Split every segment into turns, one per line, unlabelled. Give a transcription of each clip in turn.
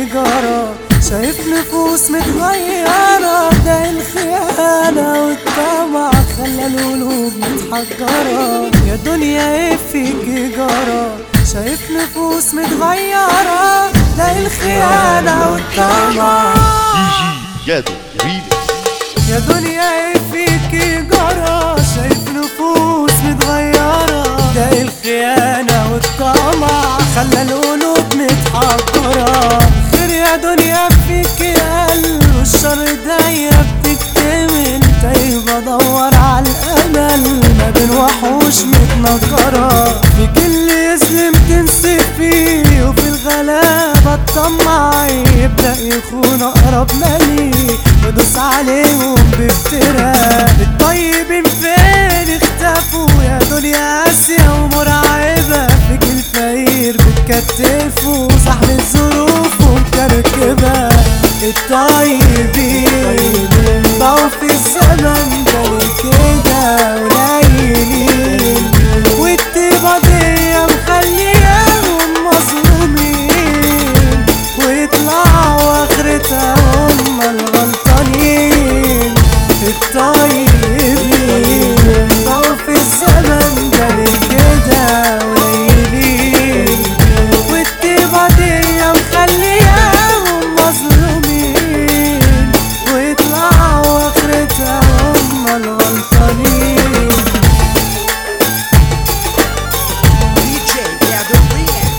جرى شايف نفوس متغيرة ده الخيانة والطمع خلى القلوب متحجرة يا دنيا ايه فيك جرى شايف نفوس متغيرة ده الخيانة والطمع
يادو ريميكس
يا دنيا ايه فيكي جرى شايف نفوس متغيرة ده الخيانة والطمع خلى القلوب متحجرة خير يا دنيا فيكي قلب والشر داية بتكتمل تايه بدور على الأمل ما بين وحوش متنكرة فيك اللي يظلم تنسف فيه وفي الغلابة الطمع يبدأ يخون أقرب مالي ودوس عليهم بافتراء الطيبين فين اختفوا يا دنيا قاسية ومرعبة فيك الفقير بتكتفوا صاحب الظروف ومكركبة الطيبين بقوا في الزمن ده كده قليلين والطيبة دي مخلياهم مظلومين ويطلعوا آخرتها هم الغلطانين الطيبين بقوا في الزمن ده كده قليلين والطيبة دي مخلياهم مظلومين ويطلعوا آخرتها هم الغلطانين
DJ Gabby Remix.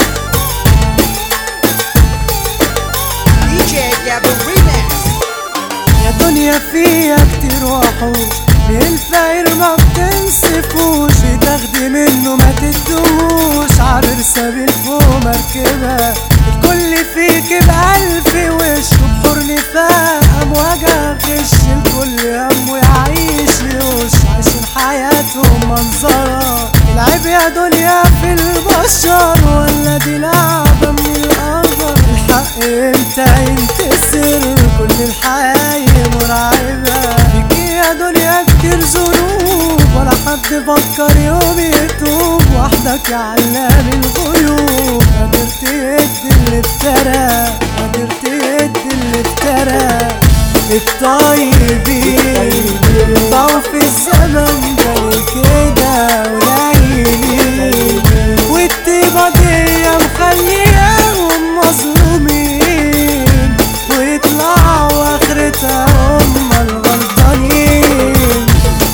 DJ Gabby Remix.
يا دنيا فيها كتير وحوش ليه الفقير ما بتنسفوش تاخدي منه ما تدوش عابر سبيل فوق مركبة الكل فيك بألف وش وبحور نفاق أمواجها غش الكل هم يعيش يوش عايشين حياتهم منظرة العيب يا دنيا في البشر ولا دي لعبة من القدر الحق امتى ينكسر كل الحياة مرعبة فيكي يا دنيا كتير ذنوب ولا حد فكر يوم يتوب وحدك يا علام الغيوب قادر تهد اللي افترى قادر تهد اللي افترى الطيبين بقوا في الزمن ده كده قليلين والطيبة دي مخلياهم مظلومين ويطلعوا آخرتها هم الغلطانين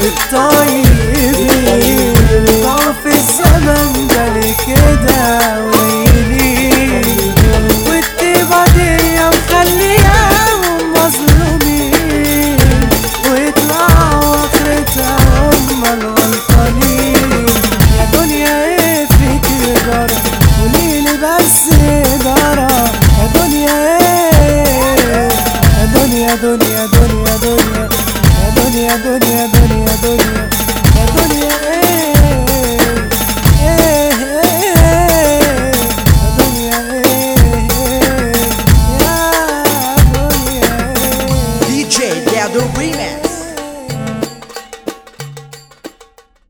الطيبين بقوا في الزمن ده كده قليلين والطيبة دي مخلياهم مظلومين ويطلعوا آخرتها هم الغلطانين يا دنيا ايه فيك جرى قوليلي بس جرى يا دنيا ايه يا دنيا دنيا دنيا دنيا يا دنيا دنيا دنيا دنيا